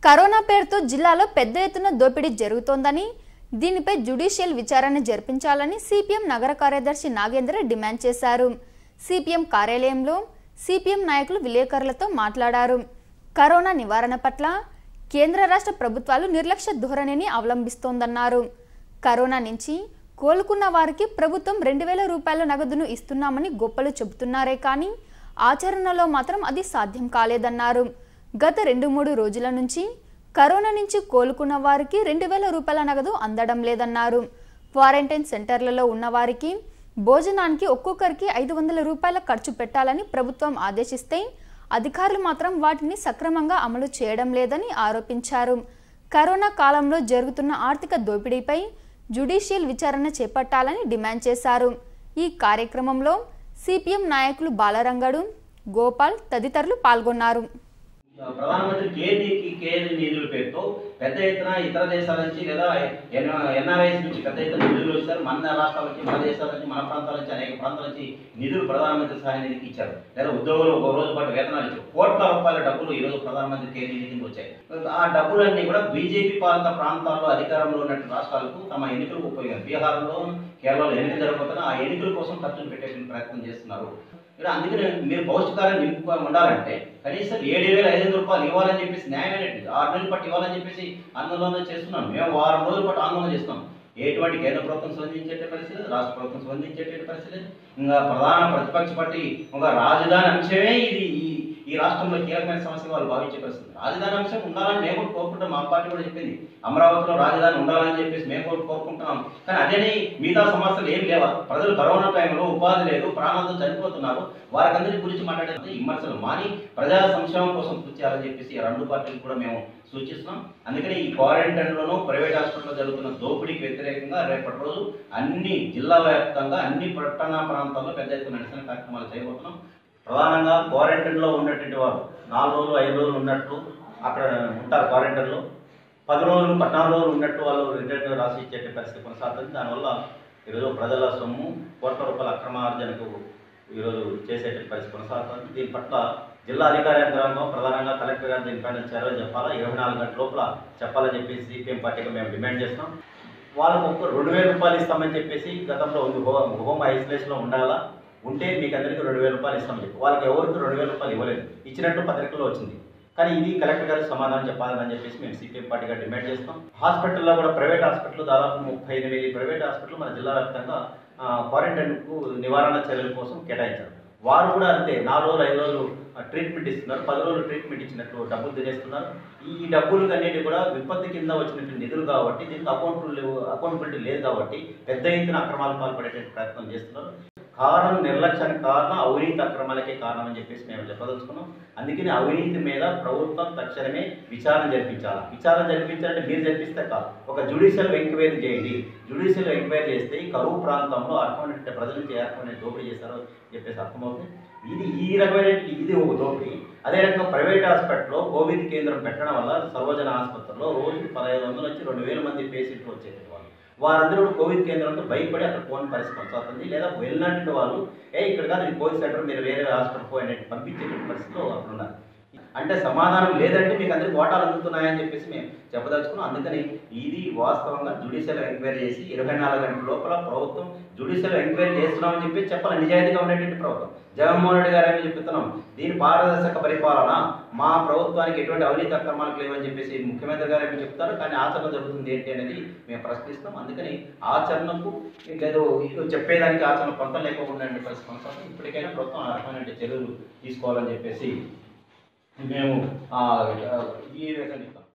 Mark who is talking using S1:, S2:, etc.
S1: corona పేరుతో జిల్లాలో పెద్ద ఎత్తున దోపిడీ జరుగుతోందని దీనిపై జ్యుడిషియల్ విచారణ జరిపించాలని సిపిఎం నగర కార్యదర్శి నాగేంద్ర డిమాండ్ చేశారు సిపిఎం కార్యాలయంలో సిపిఎం నాయకులు విలేకరులతో మాట్లాడారు కరోనా నివారణ పట్ల కేంద్ర రాష్ట్ర ప్రభుత్వాలు నిర్లక్ష్య ధోరణిని అవలంబిస్తోందన్నారు కరోనా నుంచి కోలుకున్న వారికి ప్రభుత్వం రెండు వేల రూపాయల నగదును ఇస్తున్నామని గొప్పలు చెబుతున్నారే కానీ ఆచరణలో మాత్రం అది సాధ్యం కాలేదన్నారు గత రెండు మూడు రోజుల నుంచి కరోనా నుంచి కోలుకున్న వారికి రెండు వేల రూపాయల నగదు అందడం లేదన్నారు క్వారంటైన్ సెంటర్లలో ఉన్న వారికి భోజనానికి ఒక్కొక్కరికి ఐదు వందల రూపాయల ఖర్చు పెట్టాలని ప్రభుత్వం ఆదేశిస్తే అధికారులు మాత్రం వాటిని సక్రమంగా అమలు చేయడం లేదని ఆరోపించారు కరోనా కాలంలో జరుగుతున్న ఆర్థిక దోపిడీపై జ్యుడిషియల్ విచారణ చేపట్టాలని డిమాండ్ చేశారు ఈ కార్యక్రమంలో సిపిఎం నాయకులు బాలరంగడు గోపాల్ తదితరులు పాల్గొన్నారు
S2: ప్రధానమంత్రి కేంద్రీకి కేంద్ర నిధుల పేరుతో పెద్ద ఎత్తున ఇతర దేశాల నుంచి లేదా ఎన్ఆర్ఐస్ నుంచి పెద్ద ఎత్తున నిధులు వచ్చారు మన రాష్ట్రాల నుంచి మన దేశాల నుంచి మన ప్రాంతాల నుంచి అనేక ప్రాంతాల నుంచి నిధులు ప్రధానమంత్రి సహాయ నిధికి ఇచ్చారు లేదా ఉద్యోగులు ఒక రోజు పాటు వేతనాలు ఇచ్చారు కోట్ల రూపాయల డబ్బులు ఈ రోజు ప్రధానమంత్రి కేంద్ర నిధి కింద వచ్చాయి ఆ డబ్బులన్నీ కూడా బీజేపీ పాలిత ప్రాంతాల్లో అధికారంలో ఉన్నటువంటి రాష్ట్రాలకు తమ ఎన్నికలకు ఉపయోగం బీహార్లో కేరళలో ఎన్నికలు జరగబోతున్నా ఆ ఎన్నికల కోసం ఖర్చులు పెట్టేటువంటి ప్రయత్నం చేస్తున్నారు ఇక్కడ అందుకని మీరు పౌష్టికారం నింపు ఉండాలంటే కనీసం ఏడు వేల ఐదు వందల రూపాయలు ఇవ్వాలని చెప్పేసి న్యాయమైనటువంటి ఆరు నెలల పాటు ఇవ్వాలని చెప్పేసి ఆందోళన చేస్తున్నాం మేము వారం రోజుల పాటు ఆందోళన చేస్తున్నాం ఎటువంటి కేంద్ర ప్రభుత్వం స్పందించే పరిస్థితి లేదు రాష్ట్ర ప్రభుత్వం స్పందించేటువంటి పరిస్థితి లేదు ఇంకా ప్రధాన ప్రతిపక్ష పార్టీ ఒక రాజధాని అంశమే ఇది ఈ ఈ రాష్ట్రంలో కీలకమైన సమస్య వాళ్ళు భావించే పరిస్థితి రాజధాని అంశం ఉండాలని మేము కూడా కోరుకుంటాం మా పార్టీ కూడా చెప్పింది అమరావతిలో రాజధాని ఉండాలని చెప్పేసి మేము కూడా కోరుకుంటున్నాం కానీ అదేని మిగతా సమస్యలు ఏం లేవా ప్రజలు కరోనా టైంలో ఉపాధి లేదు ప్రాణాలతో చనిపోతున్నారు వారికందరి గురించి మాట్లాడేది విమర్శలు మాని ప్రజా సంక్షేమం కోసం కృషి చేయాలని చెప్పేసి ఈ రెండు పార్టీలు కూడా మేము సూచిస్తున్నాం అందుకని ఈ క్వారంటైన్లోనూ ప్రైవేట్ హాస్పిటల్లో జరుగుతున్న దోపిడీకి వ్యతిరేకంగా రేపటి రోజు అన్ని జిల్లా వ్యాప్తంగా అన్ని పట్టణ ప్రాంతాల్లో పెద్ద ఎత్తున నిరసన కార్యక్రమాలు చేయబోతున్నాం ప్రధానంగా క్వారంటైన్లో ఉన్నటువంటి వారు నాలుగు రోజులు ఐదు రోజులు ఉన్నట్టు అక్కడ ఉంటారు క్వారంటైన్లో పది రోజులు పద్నాలుగు రోజులు ఉన్నట్టు వాళ్ళు రిటర్న్ రాసి ఇచ్చే పరిస్థితి కొనసాగుతుంది దానివల్ల ఈరోజు ప్రజల సొమ్ము కోట్ల రూపాయల అక్రమార్జనకు ఈరోజు చేసేటువంటి పరిస్థితి కొనసాగుతుంది దీని పట్ల జిల్లా అధికార యంత్రాంగం ప్రధానంగా కలెక్టర్ గారు దీనిపైన చర్యలు చెప్పాలా ఇరవై నాలుగు గంటల లోపల చెప్పాలని చెప్పేసి సిపిఎం పార్టీగా మేము డిమాండ్ చేస్తున్నాం వాళ్ళకు ఒక రెండు వేల రూపాయలు ఇస్తామని చెప్పేసి గతంలో ఉంది హోమ్ హోమ్ ఐసోలేషన్లో ఉండాలా ఉంటే మీకు అందరికీ రెండు వేల రూపాయలు ఇస్తామని చెప్పి వాళ్ళకి ఎవరికి రెండు వేల రూపాయలు ఇవ్వలేదు ఇచ్చినట్టు పత్రికలో వచ్చింది కానీ ఇది కలెక్టర్ గారు సమాధానం చెప్పాలని చెప్పేసి మేము సిపిఎం పార్టీగా డిమాండ్ చేస్తాం హాస్పిటల్లో కూడా ప్రైవేట్ హాస్పిటల్ దాదాపు ముప్పై ఎనిమిది ప్రైవేట్ హాస్పిటల్ మన జిల్లా వ్యాప్తంగా క్వారంటైన్కు నివారణ చర్యల కోసం కేటాయించారు వారు కూడా అంతే నాలుగు రోజులు ఐదు రోజులు ట్రీట్మెంట్ ఇస్తున్నారు పది రోజులు ట్రీట్మెంట్ ఇచ్చినట్లు డబ్బులు తినేస్తున్నారు ఈ డబ్బులు అన్నిటి కూడా విపత్తు కింద వచ్చినటువంటి నిధులు కాబట్టి దీనికి అకౌంట్ లేవు అకౌంటబిలిటీ లేదు కాబట్టి పెద్ద ఎత్తున అక్రమాలు పాల్పడేటువంటి ప్రయత్నం చేస్తున్నారు కారణం నిర్లక్ష్యానికి కారణం అవినీతి అక్రమాలకే కారణం అని చెప్పేసి మేము చెప్పదలుచుకున్నాం అందుకని అవినీతి మీద ప్రభుత్వం తక్షణమే విచారణ జరిపించాలి విచారణ జరిపించాలంటే మీరు జరిపిస్తే కాదు ఒక జ్యుడిషియల్ ఎంక్వైరీ చేయండి జ్యుడిషియల్ ఎంక్వైరీ చేస్తే ఈ కరువు ప్రాంతంలో అర్హమైన ప్రజల నుంచి అర్హమైన దోపిడీ చేశారో చెప్పేసి అర్థమవుతుంది ఇది ఈ రకమైన ఇది ఒక దోపిడీ అదే రకంగా ప్రైవేట్ హాస్పిటల్లో కోవిడ్ కేంద్రం పెట్టడం వల్ల సర్వజన ఆసుపత్రిలో రోజుకి పదహైదు వందల నుంచి రెండు వేల మంది పేషెంట్లు వచ్చేది వాళ్ళు వారందరూ కూడా కోవిడ్ కేంద్రంతో భయపడి అక్కడ ఫోన్ పరిస్థితి కొనసాగుతుంది లేదా వెళ్ళినటువంటి వాళ్ళు ఏ ఇక్కడ కాదు ఈ కోవిడ్ సెంటర్ మీరు వేరే హాస్పిటల్ పోయినట్టు పంపించేటువంటి పరిస్థితిలో అక్కడ ఉన్నారు అంటే సమాధానం లేదంటే మీకు అందరికి ఓటాలు అందుతున్నాయని చెప్పేసి మేము చెప్పదలుచుకున్నాం అందుకని ఇది వాస్తవంగా జ్యుడిషియల్ ఎంక్వైరీ చేసి ఇరవై నాలుగు గంటల లోపల ప్రభుత్వం జ్యుడిషియల్ ఎంక్వైరీ చేస్తున్నామని చెప్పి చెప్పాలి నిజాయితీగా ఉండేటువంటి ప్రభుత్వం జగన్మోహన్ రెడ్డి గారు ఏమి చెప్తున్నాం దీని పారదర్శక పరిపాలన మా ప్రభుత్వానికి ఎటువంటి అవినీతి అక్రమాలకు లేవని చెప్పేసి ముఖ్యమంత్రి గారు ఏమి చెప్తారు కానీ ఆచరణ జరుగుతుంది ఏంటి అనేది మేము ప్రశ్నిస్తాం అందుకని ఆచరణకు లేదు చెప్పేదానికి ఆచరణ కొంత లేకుండా పరిస్థితి కొనసాగుతుంది ఇప్పటికైనా ప్రభుత్వం ఆ రకమైన చర్యలు తీసుకోవాలని చెప్పేసి మేము ఆ, ఈ రకంగా చెప్తాం